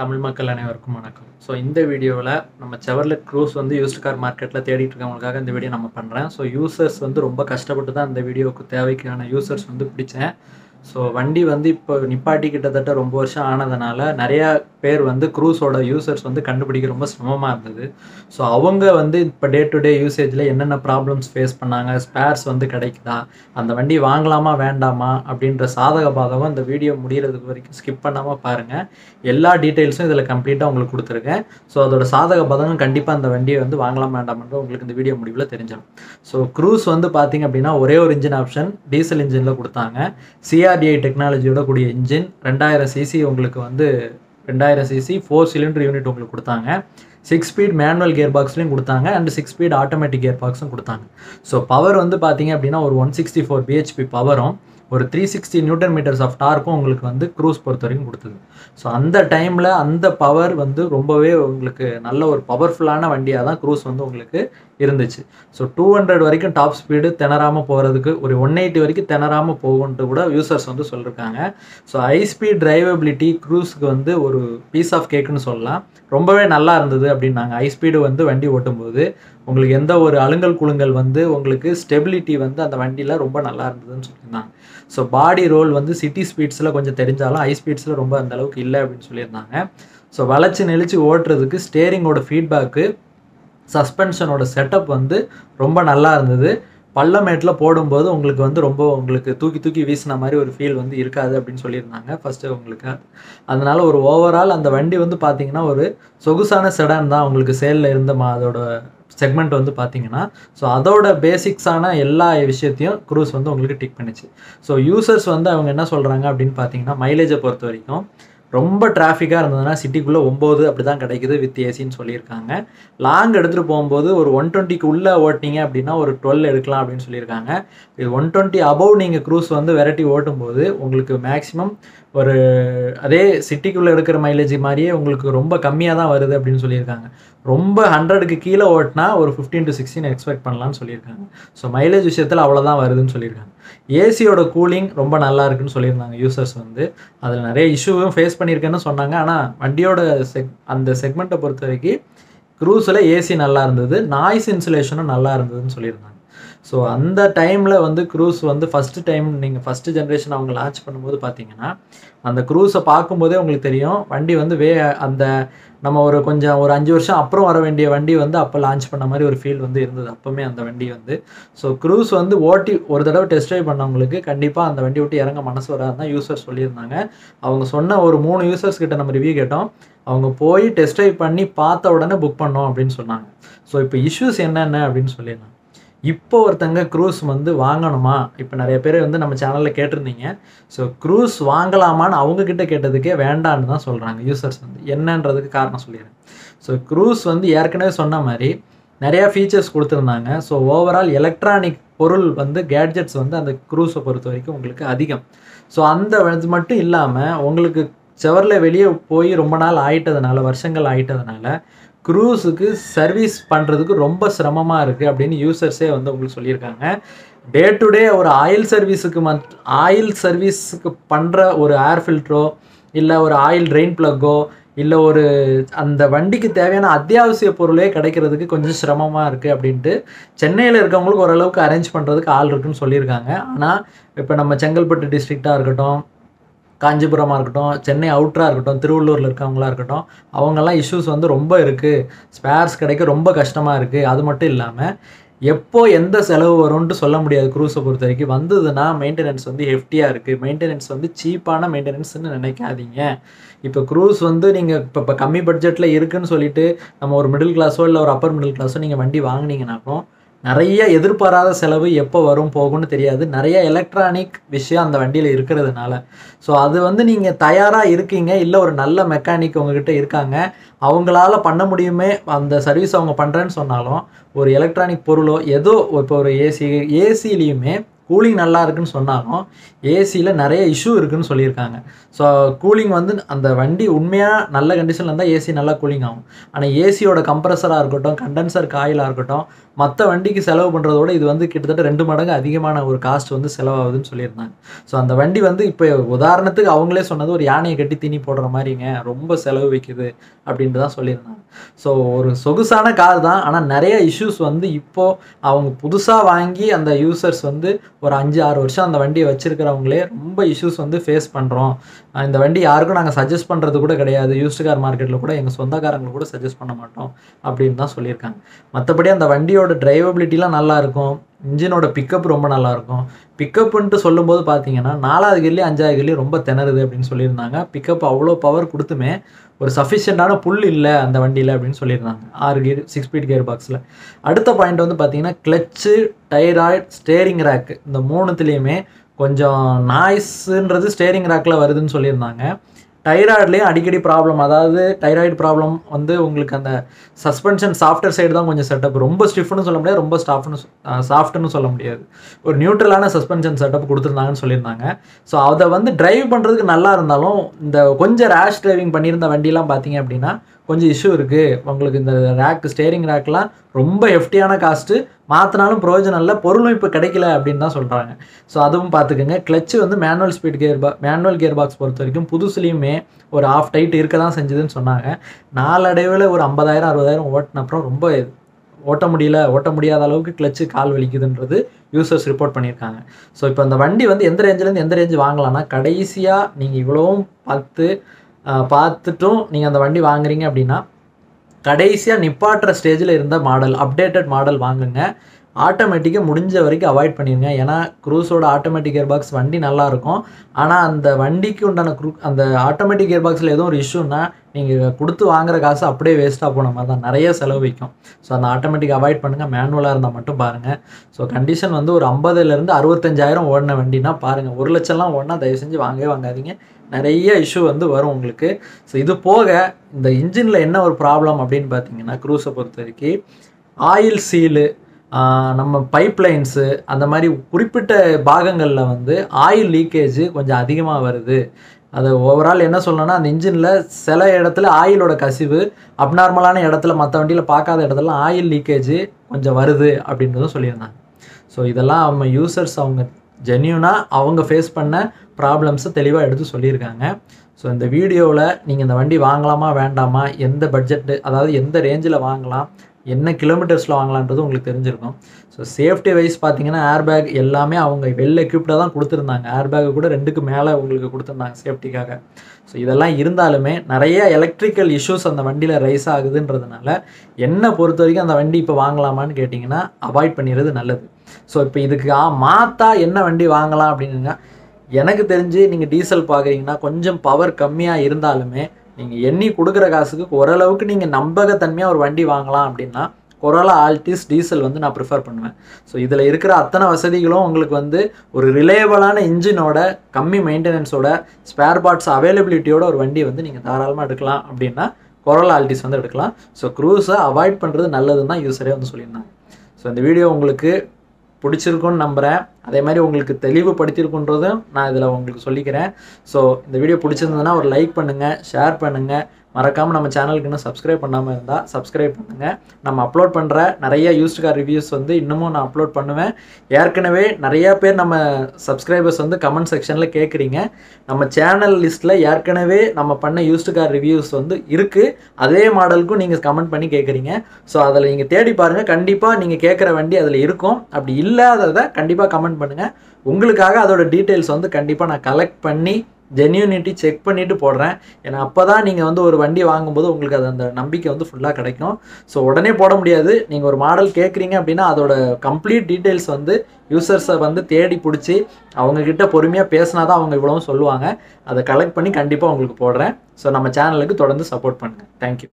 தமிழ் மக்கள் அனைவருக்கும் வணக்கம் ஸோ இந்த வீடியோவில் நம்ம செவர்லெட் க்ரூஸ் வந்து யூஸ்டு கார் மார்க்கெட்டில் தேடிட்டு இருக்கவங்களுக்காக இந்த வீடியோ நம்ம பண்ணுறேன் ஸோ யூசர்ஸ் வந்து ரொம்ப கஷ்டப்பட்டு தான் இந்த வீடியோவுக்கு தேவைக்கான யூசர்ஸ் வந்து பிடிச்சேன் ஸோ வண்டி வந்து இப்போ நிப்பாட்டி கிட்டத்தட்ட ரொம்ப வருஷம் ஆனதுனால நிறையா பேர் வந்து க்ரூஸோட யூசர்ஸ் வந்து கண்டுபிடிக்க ரொம்ப சிரமமாக இருந்தது ஸோ அவங்க வந்து இப்போ டே டு டே யூசேஜில் என்னென்ன ப்ராப்ளம்ஸ் ஃபேஸ் பண்ணாங்க ஸ்பேர்ஸ் வந்து கிடைக்குதா அந்த வண்டி வாங்கலாமா வேண்டாமா அப்படின்ற சாதக பாதகம் இந்த வீடியோ முடிகிறதுக்கு வரைக்கும் ஸ்கிப் பண்ணாமல் பாருங்கள் எல்லா டீட்டெயில்ஸும் இதில் கம்ப்ளீட்டாக உங்களுக்கு கொடுத்துருக்கேன் ஸோ அதோட சாதக பாதகம் கண்டிப்பாக அந்த வண்டியை வந்து வாங்கலாம் வேண்டாம்ன்ற உங்களுக்கு இந்த வீடியோ முடிவில் தெரிஞ்சிடும் ஸோ க்ரூஸ் வந்து பார்த்தீங்க அப்படின்னா ஒரே ஒரு இன்ஜின் ஆப்ஷன் டீசல் இன்ஜினில் கொடுத்தாங்க சிஆர்டிஐ டெக்னாலஜியோட கூடிய இன்ஜின் ரெண்டாயிரம் சிசி உங்களுக்கு வந்து ரெண்டாயிரம் சிசி ஃபோர் சிலிண்டர் யூனிட் உங்களுக்கு கொடுத்தாங்க சிக்ஸ் ஸ்பீட் மேனுவல் கியர் பாக்ஸ்லையும் கொடுத்தாங்க and six speed automatic gear பாக்ஸும் கொடுத்தாங்க ஸோ பவர் வந்து பார்த்தீங்க அப்படின்னா ஒரு ஒன் சிக்ஸ்டி ஃபோர் பிஹெச்பி பவரும் ஒரு three sixty newton metres of டார்க்கும் உங்களுக்கு வந்து க்ரூஸ் பொறுத்த வரைக்கும் கொடுத்தது ஸோ அந்த டைமில் அந்த பவர் வந்து ரொம்பவே உங்களுக்கு நல்ல ஒரு பவர்ஃபுல்லான வண்டியாக தான் க்ரூஸ் வந்து உங்களுக்கு இருந்துச்சு ஸோ டூ ஹண்ட்ரட் வரைக்கும் டாப் ஸ்பீடு திணறாமல் போகிறதுக்கு ஒரு ஒன் எயிட்டி வரைக்கும் திணறாமல் போகும்ன்ட்டு கூட யூசர்ஸ் வந்து சொல்லியிருக்காங்க ஸோ ஹை ஸ்பீட் டிரைவபிலிட்டி க்ரூஸ்க்கு வந்து ஒரு பீஸ் ஆஃப் கேக்குன்னு சொல்லலாம் ரொம்பவே நல்லா இருந்தது அப்படின்னாங்க ஹை ஸ்பீடு வந்து வண்டி ஓட்டும்போது உங்களுக்கு எந்த ஒரு அலுங்கல் குலுங்கல் வந்து உங்களுக்கு ஸ்டெபிலிட்டி வந்து அந்த வண்டியில் ரொம்ப நல்லா இருந்ததுன்னு சொல்லியிருந்தாங்க ஸோ பாடி ரோல் வந்து சிட்டி ஸ்பீட்ஸில் கொஞ்சம் தெரிஞ்சாலும் ஹை ஸ்பீட்ஸில் ரொம்ப அந்த அளவுக்கு இல்லை அப்படின்னு சொல்லியிருந்தாங்க ஸோ வளைச்சு நெளிச்சு ஓட்டுறதுக்கு ஸ்டேரிங்கோட ஃபீட்பேக்கு சஸ்பென்ஷனோட செட்டப் வந்து ரொம்ப நல்லா இருந்தது பள்ளமேட்டில் போடும்போது உங்களுக்கு வந்து ரொம்ப உங்களுக்கு தூக்கி தூக்கி வீசின மாதிரி ஒரு ஃபீல் வந்து இருக்காது அப்படின்னு சொல்லியிருந்தாங்க ஃபஸ்ட்டு உங்களுக்கு அதனால ஒரு ஓவரால் அந்த வண்டி வந்து பார்த்தீங்கன்னா ஒரு சொகுசான செடான் தான் உங்களுக்கு சேலில் இருந்த மா அதோட செக்மெண்ட் வந்து பார்த்தீங்கன்னா ஸோ அதோட பேசிக்ஸான எல்லா விஷயத்தையும் க்ரூஸ் வந்து உங்களுக்கு டிக் பண்ணிச்சு ஸோ யூசர்ஸ் வந்து அவங்க என்ன சொல்கிறாங்க அப்படின்னு பார்த்தீங்கன்னா மைலேஜை பொறுத்த வரைக்கும் ரொம்ப டிராஃபிக்காக இருந்ததுன்னா சிட்டிக்குள்ளே ஒம்பது அப்படி தான் கிடைக்குது வித் ஏசின்னு சொல்லியிருக்காங்க லாங் எடுத்துகிட்டு போகும்போது ஒரு ஒன் டுவெண்ட்டிக்கு உள்ளே ஓட்டினீங்க அப்படின்னா ஒரு டுவெல் எடுக்கலாம் அப்படின்னு சொல்லியிருக்காங்க இது ஒன் டுவெண்ட்டி அபவ் நீங்கள் க்ரூஸ் வந்து வெரைட்டி ஓட்டும்போது உங்களுக்கு மேக்ஸிமம் ஒரு அதே சிட்டிக்குள்ளே எடுக்கிற மைலேஜ் மாதிரியே உங்களுக்கு ரொம்ப கம்மியாக தான் வருது அப்படின்னு சொல்லியிருக்காங்க ரொம்ப ஹண்ட்ரடுக்கு கீழே ஓட்டினா ஒரு ஃபிஃப்டீன் டு சிக்ஸ்டீன் எக்ஸ்பெக்ட் பண்ணலாம்னு சொல்லியிருக்காங்க ஸோ மைலேஜ் விஷயத்தில் அவ்வளோதான் வருதுன்னு சொல்லியிருக்காங்க ஏசியோட கூலிங் ரொம்ப நல்லா இருக்குன்னு சொல்லியிருந்தாங்க யூசர்ஸ் வந்து அதில் நிறைய இஷ்யூவும் ஃபேஸ் பண்ணியிருக்கேன்னு சொன்னாங்க ஆனால் வண்டியோட செக் அந்த செக்மெண்ட்டை பொறுத்த வரைக்கும் க்ரூஸில் ஏசி நல்லா இருந்தது நாய்ஸ் இன்சுலேஷனும் நல்லா இருந்ததுன்னு சொல்லியிருந்தாங்க ஸோ அந்த டைமில் வந்து க்ரூஸ் வந்து ஃபஸ்ட்டு டைம் நீங்கள் ஃபஸ்ட்டு ஜென்ரேஷன் அவங்க லான்ச் பண்ணும்போது பார்த்தீங்கன்னா அந்த க்ரூஸை பார்க்கும்போதே உங்களுக்கு தெரியும் வண்டி வந்து வே அந்த நம்ம ஒரு கொஞ்சம் ஒரு அஞ்சு வருஷம் அப்புறம் வர வேண்டிய வண்டி வந்து அப்போ லான்ச் பண்ண மாதிரி ஒரு ஃபீல் வந்து இருந்தது அப்போவுமே அந்த வண்டி வந்து ஸோ க்ரூஸ் வந்து ஓட்டி ஒரு தடவை டெஸ்ட் ட்ரைவ் பண்ணவங்களுக்கு கண்டிப்பாக அந்த வண்டி விட்டு இறங்க மனசு வராது தான் யூசர்ஸ் சொல்லியிருந்தாங்க அவங்க சொன்ன ஒரு மூணு யூசர்ஸ் கிட்ட நம்ம ரிவ்யூ கேட்டோம் அவங்க போய் டெஸ்ட் ட்ரைவ் பண்ணி பார்த்த உடனே புக் பண்ணோம் அப்படின்னு சொன்னாங்க ஸோ இப்போ இஷ்யூஸ் என்னென்ன அப்படின்னு சொல்லிடலாம் இப்போ ஒருத்தங்க க்ரூஸ் வந்து வாங்கணுமா இப்போ நிறைய பேர் வந்து நம்ம சேனலில் கேட்டிருந்தீங்க ஸோ க்ரூஸ் வாங்கலாமான்னு அவங்கக்கிட்ட கேட்டதுக்கே வேண்டான்னு தான் சொல்கிறாங்க யூசர்ஸ் வந்து என்னன்றதுக்கு காரணம் சொல்லிடுறேன் ஸோ க்ரூஸ் வந்து ஏற்கனவே சொன்ன மாதிரி நிறையா ஃபீச்சர்ஸ் கொடுத்துருந்தாங்க ஸோ ஓவரால் எலக்ட்ரானிக் பொருள் வந்து கேட்ஜெட்ஸ் வந்து அந்த க்ரூஸை பொறுத்த வரைக்கும் உங்களுக்கு அதிகம் ஸோ அந்த இது மட்டும் இல்லாமல் உங்களுக்கு செவரில் வெளியே போய் ரொம்ப நாள் ஆயிட்டதுனால வருஷங்கள் ஆயிட்டதுனால க்ரூஸுக்கு சர்வீஸ் பண்ணுறதுக்கு ரொம்ப சிரமமாக இருக்குது அப்படின்னு யூசர்ஸே வந்து உங்களுக்கு சொல்லியிருக்காங்க டே டு டே ஒரு ஆயில் சர்வீஸுக்கு மத் ஆயில் சர்வீஸுக்கு பண்ணுற ஒரு ஏர் ஃபில்ட்ரோ இல்லை ஒரு ஆயில் ட்ரெயின் ப்ளக்கோ இல்லை ஒரு அந்த வண்டிக்கு தேவையான அத்தியாவசிய பொருளே கிடைக்கிறதுக்கு கொஞ்சம் சிரமமாக இருக்குது அப்படின்ட்டு சென்னையில் இருக்கவங்களுக்கு ஓரளவுக்கு அரேஞ்ச் பண்ணுறதுக்கு ஆள் இருக்குன்னு சொல்லியிருக்காங்க ஆனால் இப்போ நம்ம செங்கல்பட்டு டிஸ்ட்ரிக்டாக இருக்கட்டும் காஞ்சிபுரமாக இருக்கட்டும் சென்னை அவுட்டராக இருக்கட்டும் திருவள்ளூரில் இருக்கவங்களா இருக்கட்டும் அவங்கெல்லாம் இஷ்யூஸ் வந்து ரொம்ப இருக்குது ஸ்பேர்ஸ் கிடைக்க ரொம்ப கஷ்டமாக இருக்குது அது மட்டும் இல்லாமல் எப்போ எந்த செலவு வரும்ன்ட்டு சொல்ல முடியாது க்ரூஸை பொறுத்த வரைக்கும் வந்ததுன்னா மெயின்டெனன்ஸ் வந்து ஹெஃப்டியாக இருக்குது மெயின்டெனன்ஸ் வந்து சீப்பான மெயின்டெனன்ஸ்னு நினைக்காதீங்க இப்போ க்ரூஸ் வந்து நீங்கள் இப்போ இப்போ கம்மி பட்ஜெட்டில் இருக்குன்னு சொல்லிட்டு நம்ம ஒரு மிடில் கிளாஸோ இல்லை ஒரு அப்பர் மிடில் கிளாஸோ நீங்கள் வண்டி வாங்கினீங்கனாலும் நிறைய எதிர்பாராத செலவு எப்போ வரும் போகும்னு தெரியாது நிறைய எலக்ட்ரானிக் விஷயம் அந்த வண்டியில் இருக்கிறதுனால ஸோ அது வந்து நீங்கள் தயாராக இருக்கீங்க இல்லை ஒரு நல்ல மெக்கானிக் உங்ககிட்ட இருக்காங்க அவங்களால பண்ண முடியுமே அந்த சர்வீஸ் அவங்க பண்ணுறேன்னு சொன்னாலும் ஒரு எலக்ட்ரானிக் பொருளோ ஏதோ இப்போ ஒரு ஏசி ஏசிலையுமே கூலிங் நல்லா இருக்குன்னு சொன்னாலும் ஏசியில் நிறைய இஷ்யூ இருக்குன்னு சொல்லியிருக்காங்க ஸோ கூலிங் வந்து அந்த வண்டி உண்மையாக நல்ல கண்டிஷனில் இருந்தால் ஏசி நல்லா கூலிங் ஆகும் ஆனால் ஏசியோட கம்ப்ரஸராக இருக்கட்டும் கண்டென்சர் காயிலாக இருக்கட்டும் மற்ற வண்டிக்கு செலவு பண்ணுறதோட இது வந்து கிட்டத்தட்ட ரெண்டு மடங்கு அதிகமான ஒரு காஸ்ட் வந்து செலவாகுதுன்னு சொல்லியிருந்தாங்க ஸோ அந்த வண்டி வந்து இப்போ உதாரணத்துக்கு அவங்களே சொன்னது ஒரு யானையை கட்டி தீனி போடுற மாதிரிங்க ரொம்ப செலவு வைக்குது அப்படின்ட்டு தான் சொல்லியிருந்தாங்க ஸோ ஒரு சொகுசான கார் தான் ஆனால் நிறைய இஷ்யூஸ் வந்து இப்போது அவங்க புதுசாக வாங்கி அந்த யூசர்ஸ் வந்து ஒரு அஞ்சு ஆறு வருஷம் அந்த வண்டியை வச்சிருக்கிறவங்களே ரொம்ப இஷ்யூஸ் வந்து ஃபேஸ் பண்ணுறோம் இந்த வண்டி யாருக்கும் நாங்கள் சஜஸ்ட் பண்ணுறது கூட கிடையாது யூஸ்டு கார் மார்க்கெட்டில் கூட எங்கள் சொந்தக்காரங்களுக்கு கூட சஜஸ்ட் பண்ண மாட்டோம் அப்படின்னு தான் சொல்லியிருக்காங்க மற்றபடி அந்த வண்டியோட டிரைவபிலிட்டிலாம் நல்லா இருக்கும் இன்ஜினோட பிக்கப் ரொம்ப நல்லா இருக்கும் பிக்கப்புன்ட்டு சொல்லும்போது பார்த்தீங்கன்னா நாலாவது கியர்லேயும் அஞ்சாவது கியர்லேயும் ரொம்ப திணறுது அப்படின்னு சொல்லியிருந்தாங்க பிக்கப் அவ்வளோ பவர் கொடுத்துமே ஒரு சஃபிஷியண்டான புல் இல்லை அந்த வண்டியில் அப்படின்னு சொல்லியிருந்தாங்க ஆறு கியர் சிக்ஸ் ஸ்பீட் கியர் பாக்ஸில் அடுத்த பாயிண்ட் வந்து பார்த்தீங்கன்னா கிளச்சு டைராய்ட் ஸ்டேரிங் ரேக் இந்த மூணுத்துலேயுமே கொஞ்சம் நாய்ஸுன்றது ஸ்டேரிங் ரேக்கில் வருதுன்னு சொல்லியிருந்தாங்க டைராய்ட்லேயும் அடிக்கடி ப்ராப்ளம் அதாவது டைராய்டு ப்ராப்ளம் வந்து உங்களுக்கு அந்த சஸ்பென்ஷன் சாஃப்ட்வேர் சைடு தான் கொஞ்சம் செட்டப் ரொம்ப ஸ்டிஃப்னு சொல்ல முடியாது ரொம்ப ஸ்டாஃப்னு சாஃப்ட்னு சொல்ல முடியாது ஒரு நியூட்ரலான சஸ்பென்ஷன் செட்டப் கொடுத்துருந்தாங்கன்னு சொல்லியிருந்தாங்க ஸோ அதை வந்து டிரைவ் பண்ணுறதுக்கு நல்லா இருந்தாலும் இந்த கொஞ்சம் ரேஷ் டிரைவிங் பண்ணியிருந்த வண்டிலாம் பார்த்தீங்க அப்படின்னா கொஞ்சம் இஷ்யூ இருக்குது உங்களுக்கு இந்த ரேக் ஸ்டேரிங் ரேக்லாம் ரொம்ப ஹெஃப்டியான காஸ்ட்டு மாற்றினாலும் பிரயோஜனம் இல்லை பொருளும் இப்போ கிடைக்கல அப்படின்னு தான் சொல்கிறாங்க ஸோ அதுவும் பார்த்துக்கோங்க கிளச்சு வந்து மேனுவல் ஸ்பீட் கியர் பா மேனுவல் கியர் பாக்ஸ் பொறுத்த வரைக்கும் புதுசுலேயுமே ஒரு ஆஃப் டைட் இருக்க தான் செஞ்சுதுன்னு சொன்னாங்க நாளடைவில் ஒரு ஐம்பதாயிரம் அறுபதாயிரம் ஓட்டின அப்புறம் ரொம்ப ஓட்ட முடியல ஓட்ட முடியாத அளவுக்கு கிளச்சு கால் வலிக்குதுன்றது யூசர்ஸ் ரிப்போர்ட் பண்ணியிருக்காங்க ஸோ இப்போ அந்த வண்டி வந்து எந்த ரேஞ்சிலேருந்து எந்த ரேஞ்சு வாங்கலாம்னா கடைசியாக நீங்கள் இவ்வளவும் பார்த்து பார்த்துட்டும் நீங்கள் அந்த வண்டி வாங்குறீங்க அப்படின்னா கடைசியாக நிப்பாட்டுற ஸ்டேஜில் இருந்த மாடல் அப்டேட்டட் மாடல் வாங்குங்க ஆட்டோமேட்டிக்காக முடிஞ்ச வரைக்கும் அவாய்ட் பண்ணிடுங்க ஏன்னா க்ரூஸோட ஆட்டோமேட்டிக் கியர் பாக்ஸ் வண்டி நல்லாயிருக்கும் ஆனால் அந்த வண்டிக்கு உண்டான க்ரூ அந்த ஆட்டோமேட்டிக் கியர் பாக்ஸில் எதுவும் ஒரு இஷ்யூனா நீங்கள் கொடுத்து வாங்குற காசு அப்படியே வேஸ்ட்டாக போன மாதிரி தான் நிறைய செலவு வைக்கும் ஸோ அந்த ஆட்டோமேட்டிக் அவாய்ட் பண்ணுங்கள் மேனுவலாக இருந்தால் மட்டும் பாருங்கள் ஸோ கண்டிஷன் வந்து ஒரு ஐம்பதுலேருந்து அறுபத்தஞ்சாயிரம் ஓடின வண்டினா பாருங்கள் ஒரு லட்சம்லாம் ஓடினா தயவு செஞ்சு வாங்கவே வாங்காதீங்க நிறைய இஷ்யூ வந்து வரும் உங்களுக்கு ஸோ இது போக இந்த இன்ஜினில் என்ன ஒரு ப்ராப்ளம் அப்படின்னு பார்த்தீங்கன்னா க்ரூஸை பொறுத்த வரைக்கும் ஆயில் சீலு நம்ம பைப் லைன்ஸு அந்த மாதிரி குறிப்பிட்ட பாகங்களில் வந்து ஆயில் லீக்கேஜ் கொஞ்சம் அதிகமாக வருது அது ஓவரால் என்ன சொல்லணும்னா அந்த இன்ஜினில் சில இடத்துல ஆயிலோட கசிவு அப்நார்மலான இடத்துல மற்ற வண்டியில் பார்க்காத இடத்துல ஆயில் லீக்கேஜ் கொஞ்சம் வருது அப்படின்றதும் சொல்லியிருந்தாங்க ஸோ இதெல்லாம் அவங்க யூசர்ஸ் அவங்க ஜென்யூனாக அவங்க ஃபேஸ் பண்ண ப்ராப்ளம்ஸை தெளிவாக எடுத்து சொல்லியிருக்காங்க ஸோ இந்த வீடியோவில் நீங்கள் இந்த வண்டி வாங்கலாமா வேண்டாமா எந்த பட்ஜெட்டு அதாவது எந்த ரேஞ்சில் வாங்கலாம் என்ன கிலோமீட்டர்ஸில் வாங்கலான்றது உங்களுக்கு தெரிஞ்சிருக்கும் ஸோ சேஃப்டி வைஸ் பார்த்தீங்கன்னா ஏர் பேக் எல்லாமே அவங்க வெல் எக்யூப்டாக தான் கொடுத்துருந்தாங்க ஏர் பேக் கூட ரெண்டுக்கு மேலே உங்களுக்கு கொடுத்துருந்தாங்க சேஃப்டிக்காக ஸோ இதெல்லாம் இருந்தாலுமே நிறைய எலக்ட்ரிக்கல் இஷ்யூஸ் அந்த வண்டியில் ரைஸ் ஆகுதுன்றதுனால என்னை பொறுத்த வரைக்கும் அந்த வண்டி இப்போ வாங்கலாமான்னு கேட்டிங்கன்னா அவாய்ட் பண்ணிடுறது நல்லது ஸோ இப்போ இதுக்கு ஆ மாற்றா என்ன வண்டி வாங்கலாம் அப்படின்னா எனக்கு தெரிஞ்சு நீங்கள் டீசல் பார்க்குறீங்கன்னா கொஞ்சம் பவர் கம்மியாக இருந்தாலுமே நீங்கள் எண்ணி கொடுக்குற காசுக்கு ஓரளவுக்கு நீங்கள் நம்பகத்தன்மையாக ஒரு வண்டி வாங்கலாம் அப்படின்னா கொரோலா ஆல்டிஸ் டீசல் வந்து நான் ப்ரிஃபர் பண்ணுவேன் ஸோ இதில் இருக்கிற அத்தனை வசதிகளும் உங்களுக்கு வந்து ஒரு ரிலேயபிளான இன்ஜினோட கம்மி மெயின்டெனன்ஸோட ஸ்பேர் பார்ட்ஸ் அவைலபிலிட்டியோட ஒரு வண்டி வந்து நீங்கள் தாராளமாக எடுக்கலாம் அப்படின்னா கொரோலா ஆல்டிஸ் வந்து எடுக்கலாம் ஸோ க்ரூஸை அவாய்ட் பண்ணுறது நல்லதுன்னு தான் யூஸரே வந்து சொல்லியிருந்தாங்க ஸோ இந்த வீடியோ உங்களுக்கு பிடிச்சிருக்குன்னு நம்புகிறேன் அதே மாதிரி உங்களுக்கு தெளிவுபடுத்தியிருக்குன்றதும் நான் இதில் உங்களுக்கு சொல்லிக்கிறேன் ஸோ இந்த வீடியோ பிடிச்சிருந்ததுன்னா ஒரு லைக் பண்ணுங்கள் ஷேர் பண்ணுங்கள் மறக்காமல் நம்ம சேனலுக்கு இன்னும் சப்ஸ்கிரைப் பண்ணாமல் இருந்தால் சப்ஸ்கிரைப் பண்ணுங்கள் நம்ம அப்லோட் பண்ணுற நிறைய யூஸ்ட் கார் ரிவ்யூஸ் வந்து இன்னமும் நான் அப்லோட் பண்ணுவேன் ஏற்கனவே நிறைய பேர் நம்ம சப்ஸ்கிரைபர்ஸ் வந்து கமெண்ட் செக்ஷனில் கேட்குறீங்க நம்ம சேனல் லிஸ்ட்டில் ஏற்கனவே நம்ம பண்ண யூஸ்டு கார் ரிவ்யூஸ் வந்து இருக்குது அதே மாடலுக்கும் நீங்கள் கமெண்ட் பண்ணி கேட்குறீங்க ஸோ அதில் நீங்கள் தேடி பாருங்கள் கண்டிப்பாக நீங்கள் கேட்குற வண்டி அதில் இருக்கும் அப்படி இல்லாததை கண்டிப்பாக கமெண்ட் பண்ணுங்கள் உங்களுக்காக அதோட டீட்டெயில்ஸ் வந்து கண்டிப்பாக நான் கலெக்ட் பண்ணி ஜென்யூனிட்டி செக் பண்ணிவிட்டு போடுறேன் ஏன்னா அப்போ தான் நீங்கள் வந்து ஒரு வண்டி வாங்கும்போது உங்களுக்கு அது அந்த நம்பிக்கை வந்து ஃபுல்லாக கிடைக்கும் ஸோ உடனே போட முடியாது நீங்கள் ஒரு மாடல் கேட்குறீங்க அப்படின்னா அதோட கம்ப்ளீட் டீட்டெயில்ஸ் வந்து யூசர்ஸை வந்து தேடி பிடிச்சி அவங்கக்கிட்ட பொறுமையாக பேசினா தான் அவங்க இவ்வளவும் சொல்லுவாங்க அதை கலெக்ட் பண்ணி கண்டிப்பாக உங்களுக்கு போடுறேன் ஸோ நம்ம சேனலுக்கு தொடர்ந்து சப்போர்ட் பண்ணுங்கள் தேங்க்யூ